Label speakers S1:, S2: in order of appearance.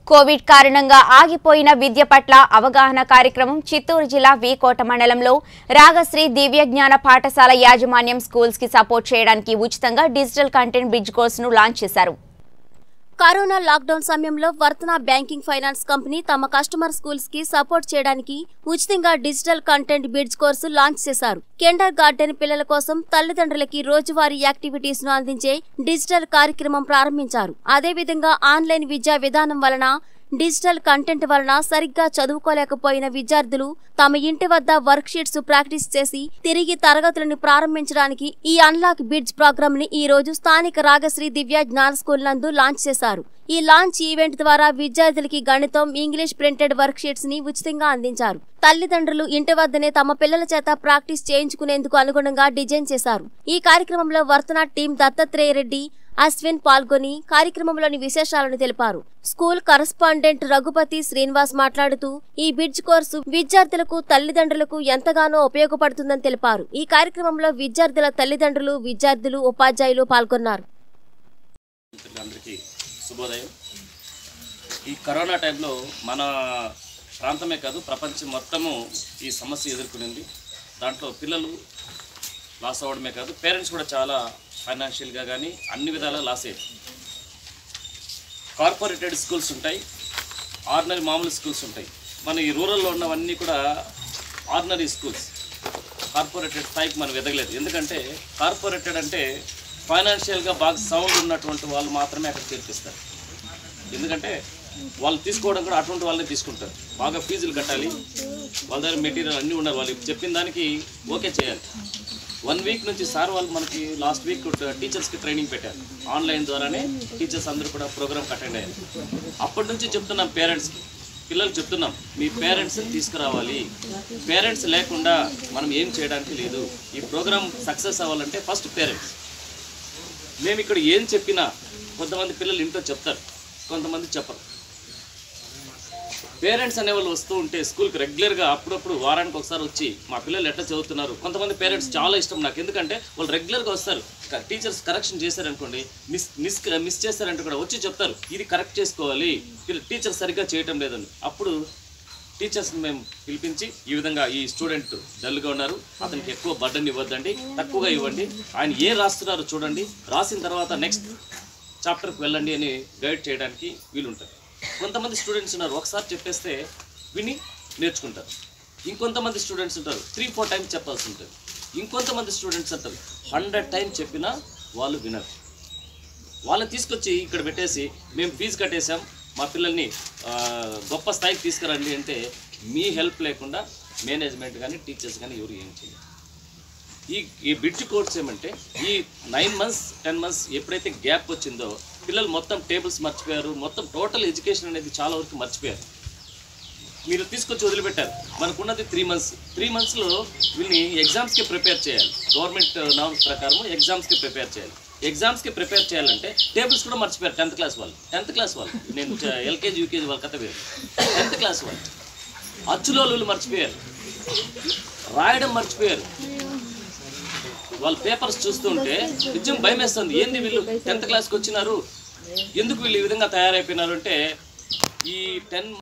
S1: Covid కారణంగా ఆగిపోయిన విద్య పట్ల అవగాహన కార్యక్రమం చిత్తూరు జిల్లా వీకోట మండలంలో రాగశ్రీ దివ్యజ్ఞాన పాఠశాల యాజమాన్యం స్కూల్స్ కి సపోర్ట్ చేయడానికి ఉచితంగా డిజిటల్ కంటెంట్ బ్రిడ్జ్ కోర్సును లాంచ్ చేశారు
S2: కరోనా లాక్డౌన్ సమయంలో వర్తన బ్యాంకింగ్ ఫైనాన్స్ కంపెనీ తమ కస్టమర్ స్కూల్స్ కి సపోర్ట్ చేయడానికి ఉచితంగా digital content bridge course launch చేశారు కిండర్ గార్డెన్ పిల్లల కోసం తల్లిదండ్రులకి రోజువారీ యాక్టివిటీస్ ను అందించే డిజిటల్ కార్యక్రమం ప్రారంభించారు అదేవిధంగా ఆన్లైన్ విద్యా విధానం వలన డిజిటల్ కంటెంట్ వలన సరిగ్గా చదువుకోలేకపోయిన విద్యార్థులు తమ ఇంటి వద్ద వర్క్ షీట్స్ ప్రాక్టీస్ చేసి తిరిగి తరగతులను ప్రారంభించడానికి ఈ అన్లాక్ బిడ్జ్ ప్రోగ్రామ్ ని ఈ రోజు స్థానిక రాగశ్రీ దివ్య జ్ఞాన స్కూల్ నందు లాంచ్ చేశారు ఈ లాంచ్ ఈవెంట్ ద్వారా విద్యార్థులకి గణితం ఇంగ్లీష్ ప్రింటెడ్ వర్క్ షీట్స్ ని ఉచితంగా అందించారు తల్లిదండ్రులు ఇంటి వద్దనే తమ పిల్లల చేత ప్రాక్టీస్ చేయించుకునేందుకు అనుగుణంగా డిజైన్ చేశారు ఈ కార్యక్రమంలో వర్తన టీం దత్తాత్రేయ రెడ్డి అశ్విన్ పాల్గొని కార్యక్రమంలోని విశేషాలను తెలిపారు స్కూల్ కరస్పాండెంట్ రఘుపతి శ్రీనివాస్ మాట్లాడుతూ ఈ బిడ్జ్ కోర్సు విద్యార్థులకు తల్లిదండ్రులకు ఎంతగానో ఉపయోగపడుతుందని తెలిపారు ఈ కార్యక్రమంలో విద్యార్థుల తల్లిదండ్రులు విద్యార్థులు ఉపాధ్యాయులు పాల్గొన్నారు
S3: మిత్రులందరికీ శుభోదయం ఈ కరోనా టైంలో మన ప్రాంతమే కాదు ప్రపంచం మొత్తము ఈ సమస్య ఎదుర్కొనింది దాంట్లో పిల్లలు లాస్ అవ్వడమే కాదు పేరెంట్స్ కూడా చాలా ఫైనాన్షియల్గా కానీ అన్ని విధాలా లాస్ అయ్యారు కార్పొరేటెడ్ స్కూల్స్ ఉంటాయి ఆర్డినరీ మామూలు స్కూల్స్ ఉంటాయి మన ఈ రూరల్లో ఉన్నవన్నీ కూడా ఆర్డినరీ స్కూల్స్ కార్పొరేటెడ్ స్థాయికి మనం ఎదగలేదు ఎందుకంటే కార్పొరేటెడ్ అంటే ఫైనాన్షియల్గా బాగా సౌండ్ ఉన్నటువంటి వాళ్ళు మాత్రమే అక్కడ చేర్పిస్తారు ఎందుకంటే వాళ్ళు తీసుకోవడం కూడా అటువంటి వాళ్ళే తీసుకుంటారు బాగా ఫీజులు కట్టాలి వాళ్ళ దగ్గర మెటీరియల్ అన్నీ ఉండాలి వాళ్ళు చెప్పిన దానికి ఓకే చేయాలి వన్ వీక్ నుంచి సార్ వాళ్ళు మనకి లాస్ట్ వీక్ టీచర్స్కి ట్రైనింగ్ పెట్టారు ఆన్లైన్ ద్వారానే టీచర్స్ అందరూ కూడా ప్రోగ్రామ్ అటెండ్ అయ్యారు అప్పటి నుంచి చెప్తున్నాం పేరెంట్స్కి పిల్లలు చెప్తున్నాం మీ పేరెంట్స్ని తీసుకురావాలి పేరెంట్స్ లేకుండా మనం ఏం చేయడానికి లేదు ఈ ప్రోగ్రామ్ సక్సెస్ అవ్వాలంటే ఫస్ట్ పేరెంట్స్ మేము ఇక్కడ ఏం చెప్పినా కొంతమంది పిల్లలు ఇంట్లో చెప్తారు కొంతమంది చెప్పరు పేరెంట్స్ అనేవాళ్ళు వస్తూ ఉంటే స్కూల్కి రెగ్యులర్గా అప్పుడప్పుడు వారానికి ఒకసారి వచ్చి మా పిల్లలు ఎట్లా చదువుతున్నారు కొంతమంది పేరెంట్స్ చాలా ఇష్టం నాకు ఎందుకంటే వాళ్ళు రెగ్యులర్గా వస్తారు టీచర్స్ కరెక్షన్ చేశారనుకోండి మిస్ మిస్ మిస్ చేశారంటే కూడా వచ్చి చెప్తారు ఇది కరెక్ట్ చేసుకోవాలి టీచర్ సరిగ్గా చేయటం లేదని అప్పుడు టీచర్స్ని మేము పిలిపించి ఈ విధంగా ఈ స్టూడెంట్ డల్గా ఉన్నారు అతనికి ఎక్కువ బర్డన్ ఇవ్వద్దండి తక్కువగా ఇవ్వండి ఆయన ఏం రాస్తున్నారో చూడండి రాసిన తర్వాత నెక్స్ట్ చాప్టర్కి వెళ్ళండి అని గైడ్ చేయడానికి వీలుంటుంది కొంతమంది స్టూడెంట్స్ ఉన్నారు ఒకసారి చెప్పేస్తే విని నేర్చుకుంటారు ఇంకొంతమంది స్టూడెంట్స్ ఉంటారు త్రీ ఫోర్ టైమ్స్ చెప్పాల్సి ఉంటుంది ఇంకొంతమంది స్టూడెంట్స్ అంటారు హండ్రెడ్ టైం చెప్పినా వాళ్ళు వినరు వాళ్ళని తీసుకొచ్చి ఇక్కడ పెట్టేసి మేము ఫీజు కట్టేసాం మా పిల్లల్ని ఆ, గొప్ప స్థాయికి తీసుకురండి అంటే మీ హెల్ప్ లేకుండా మేనేజ్మెంట్ కానీ టీచర్స్ కానీ ఎవరు ఏం చేయరు ఈ ఈ బ్రిడ్జ్ కోర్స్ ఏమంటే ఈ నైన్ మంత్స్ టెన్ మంత్స్ ఎప్పుడైతే గ్యాప్ వచ్చిందో పిల్లలు మొత్తం టేబుల్స్ మర్చిపోయారు మొత్తం టోటల్ ఎడ్యుకేషన్ అనేది చాలా వరకు మర్చిపోయారు మీరు తీసుకొచ్చి వదిలిపెట్టారు మనకున్నది త్రీ మంత్స్ త్రీ మంత్స్లో వీళ్ళని ఎగ్జామ్స్కి ప్రిపేర్ చేయాలి గవర్నమెంట్ నామ్స్ ప్రకారం ఎగ్జామ్స్కి ప్రిపేర్ చేయాలి ఎగ్జామ్స్కి ప్రిపేర్ చేయాలంటే టేబుల్స్ కూడా మర్చిపోయారు టెన్త్ క్లాస్ వాళ్ళు టెన్త్ క్లాస్ వాళ్ళు నేను ఎల్కేజీ యూకేజీ వాళ్ళ కథ వేరు టెన్త్ క్లాస్ వాళ్ళు అచ్చులోలు మర్చిపోయారు రాయడం మర్చిపోయారు వాళ్ళ పేపర్స్ చూస్తుంటే నిజం భయం వేస్తుంది ఏంది వీళ్ళు టెన్త్ క్లాస్కి వచ్చినారు ఎందుకు వీళ్ళు ఈ విధంగా తయారైపోయినారు అంటే ఈ టెన్